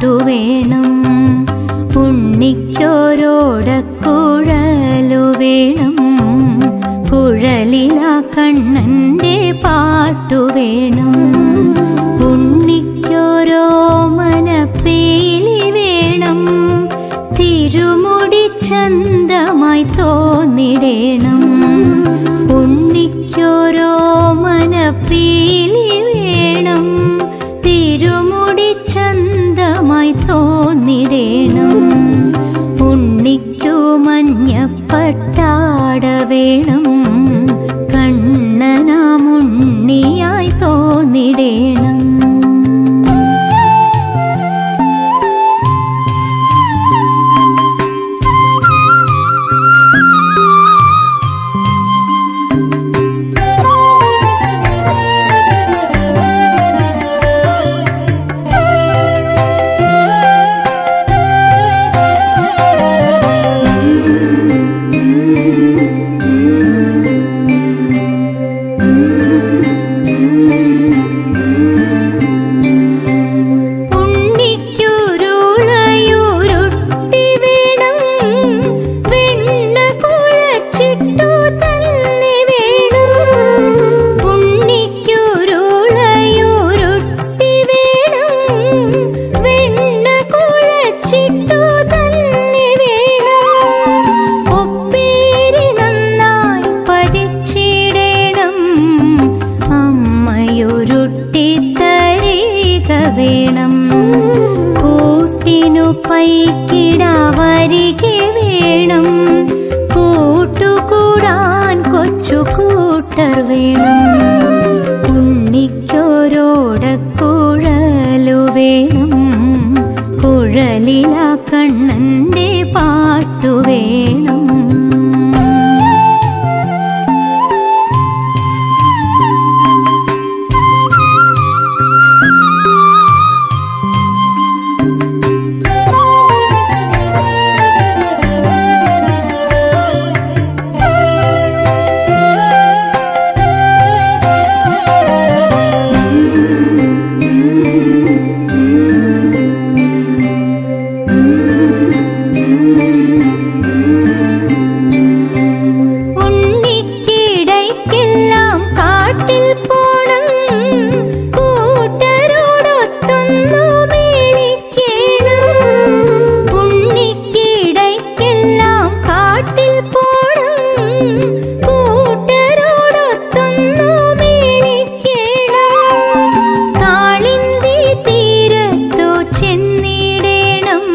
പാട്ടുവേണം ഉണ്ണിക്കോരോടക്കുഴലു വേണം കുഴലിലാ കണ്ണന്റെ പാട്ടുവേണം ഉണ്ണിക്കോരോ മനപ്പേലി വേണം തിരുമുടി ചന്തമായി തോന്നിടേണം ഉണ്ണിക്കോരോ മനപ്പീലി വേണം തിരുമുടി ചന്തമായി തോന്നിടേണം ഉണ്ണിക്കു മഞ്ഞപ്പട്ടാട വേണം കണ്ണനാം ഉണ്ണിയായി തോന്നിടേണം ഉണ്ണിക്കുരുളയുരുട്ടി വേണം വെണ്ണ കുഴച്ചിട്ടു തന്നെ വേണം ഉണ്ണിക്കുരുളയുരുട്ടി വേണം വെണ്ണ കുഴച്ചിട്ടു തന്നെ വേണം ഒപ്പേരി നന്നായി പതിച്ചിടണം അമ്മയൊരുട്ടി തരിക വേണം കൂട്ടിനു പൈക്കിട വരിക വേണം കൂട്ടുകൂടാൻ കൊച്ചു കൂട്ടർ വേണം ഉണ്ണിക്കോരോടക്കുഴലു വേണം കുഴലിലാ കണ്ണന്റെ പാട്ടു വേണം ഉണ്ണിക്കിടയ്ക്കെല്ലാം കാട്ടിൽ പോണം കൂട്ടരോടൊത്തൊന്നു മേളിക്കേണം ഉണ്ണിക്കിടയ്ക്കെല്ലാം കാട്ടിൽ പോണം കൂട്ടരോടൊത്തൊന്നു മേളിക്കേണം കാളിന്തി തീരത്തു ചെന്നിടണം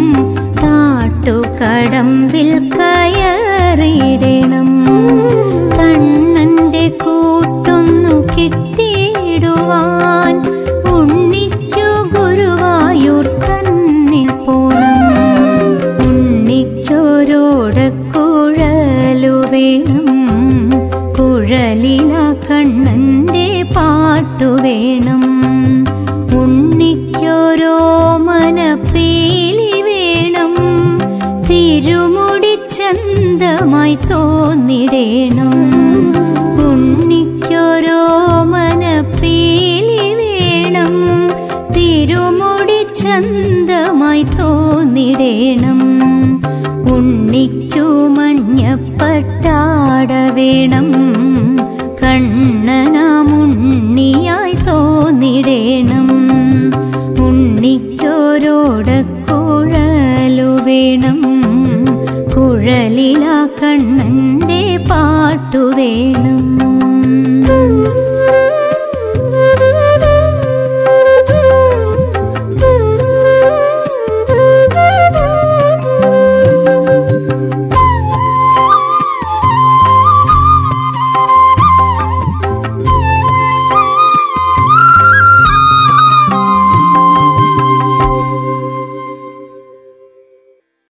കാട്ടുകടമ്പിൽ കയറിയിടണം കണ്ണന്റെ കൂട്ടൊന്നു കിട്ടിയിടുവാൻ ഉണ്ണിക്കു ഗുരുവായൂർ തന്നെ പോണം ഉണ്ണിക്കോരോടക്കുഴലു വേണം കുഴലിലാ കണ്ണന്റെ പാട്ടു വേണം ഉണ്ണിക്കോരോ മനപ്പേലി വേണം തിരുമുടി ചന്തമായി തോന്നിടേണം ഉണ്ണിക്കോരോ മനപ്പേലി വേണം തിരുമുടി ചന്തമായി തോന്നിടേണം ഉണ്ണിക്കു മഞ്ഞപ്പട്ടാട വേണം